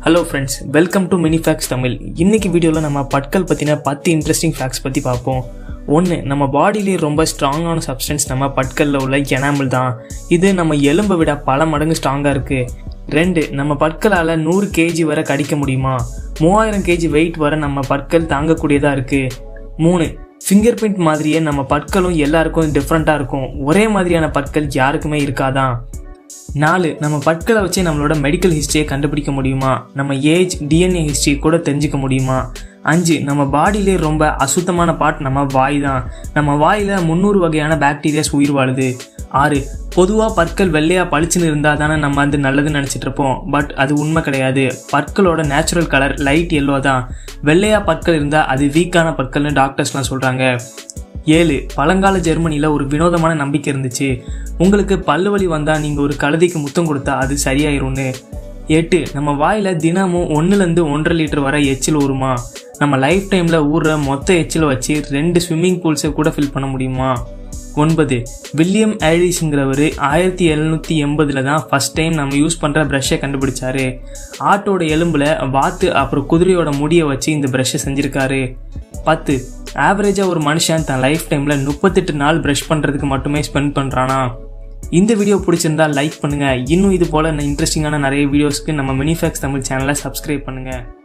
hello friends welcome to mini facts Tamil இன்னைக்கு வீடியோவில் நம்ம பற்கள் பற்றின பத்து இன்ட்ரெஸ்டிங் ஃபேக்ட்ஸ் பற்றி பார்ப்போம் ஒன்று நம்ம பாடியிலே ரொம்ப ஸ்ட்ராங்கான சப்ஸ்டன்ஸ் நம்ம பற்களில் உள்ள எனாமல் தான் இது நம்ம எலும்பை விட பல மடங்கு ஸ்ட்ராங்காக இருக்குது ரெண்டு நம்ம பற்களால் நூறு கேஜி வரை கடிக்க முடியுமா மூவாயிரம் கேஜி வெயிட் வரை நம்ம பற்கள் தாங்கக்கூடியதாக இருக்குது மூணு ஃபிங்கர் பிரிண்ட் மாதிரியே நம்ம பற்களும் எல்லாருக்கும் டிஃப்ரெண்ட்டாக இருக்கும் ஒரே மாதிரியான பற்கள் யாருக்குமே இருக்காதான் நாலு நம்ம பற்களை வச்சு நம்மளோட மெடிக்கல் ஹிஸ்ட்ரியை கண்டுபிடிக்க முடியுமா நம்ம ஏஜ் டிஎன்ஏ ஹிஸ்ட்ரி கூட தெரிஞ்சுக்க முடியுமா அஞ்சு நம்ம பாடியிலே ரொம்ப அசுத்தமான பார்ட் நம்ம வாய் தான் நம்ம வாயில் முந்நூறு வகையான பாக்டீரியாஸ் உயிர் வாழுது ஆறு பொதுவாக பற்கள் வெள்ளையாக பளிச்சுன்னு இருந்தால் தானே நம்ம வந்து நல்லதுன்னு நினச்சிட்டு இருப்போம் பட் அது உண்மை கிடையாது பற்களோட நேச்சுரல் கலர் லைட் எல்லோ தான் வெள்ளையாக பற்கள் இருந்தால் அது வீக்கான பற்கள்னு டாக்டர்ஸ்லாம் சொல்கிறாங்க ஏழு பழங்கால ஜெர்மனியில் ஒரு வினோதமான நம்பிக்கை இருந்துச்சு உங்களுக்கு பல்லு வலி வந்தால் நீங்கள் ஒரு கழுதைக்கு முத்தம் கொடுத்தா அது சரியாயிரும்னு எட்டு நம்ம வாயில் தினமும் ஒன்றுலேருந்து ஒன்றரை லிட்டர் வரை எச்சில் ஊறுமா நம்ம லைஃப் டைமில் ஊறுற மொத்த எச்சில் வச்சு ரெண்டு ஸ்விம்மிங் பூல்ஸை கூட ஃபில் பண்ண முடியுமா ஒன்பது வில்லியம் ஆலிஸுங்கிறவர் ஆயிரத்தி எழுநூற்றி எண்பதில் தான் ஃபஸ்ட் டைம் நம்ம யூஸ் பண்ணுற ப்ரஷ்ஷை கண்டுபிடிச்சாரு ஆட்டோட எலும்பில் வாத்து அப்புறம் குதிரையோட முடியை வச்சு இந்த ப்ரஷ்ஷை செஞ்சுருக்காரு பத்து ஆவரேஜாக ஒரு மனுஷன் தன் லைஃப் டைமில் முப்பத்தெட்டு நாள் ப்ரஷ் பண்ணுறதுக்கு மட்டுமே ஸ்பெண்ட் பண்ணுறானா இந்த வீடியோ பிடிச்சிருந்தா லைக் பண்ணுங்கள் இன்னும் இது போல் இன்ட்ரெஸ்டிங்கான நிறைய வீடியோஸ்க்கு நம்ம மினிஃபேக்ஸ் தமிழ் சேனலை சப்ஸ்கிரைப் பண்ணுங்கள்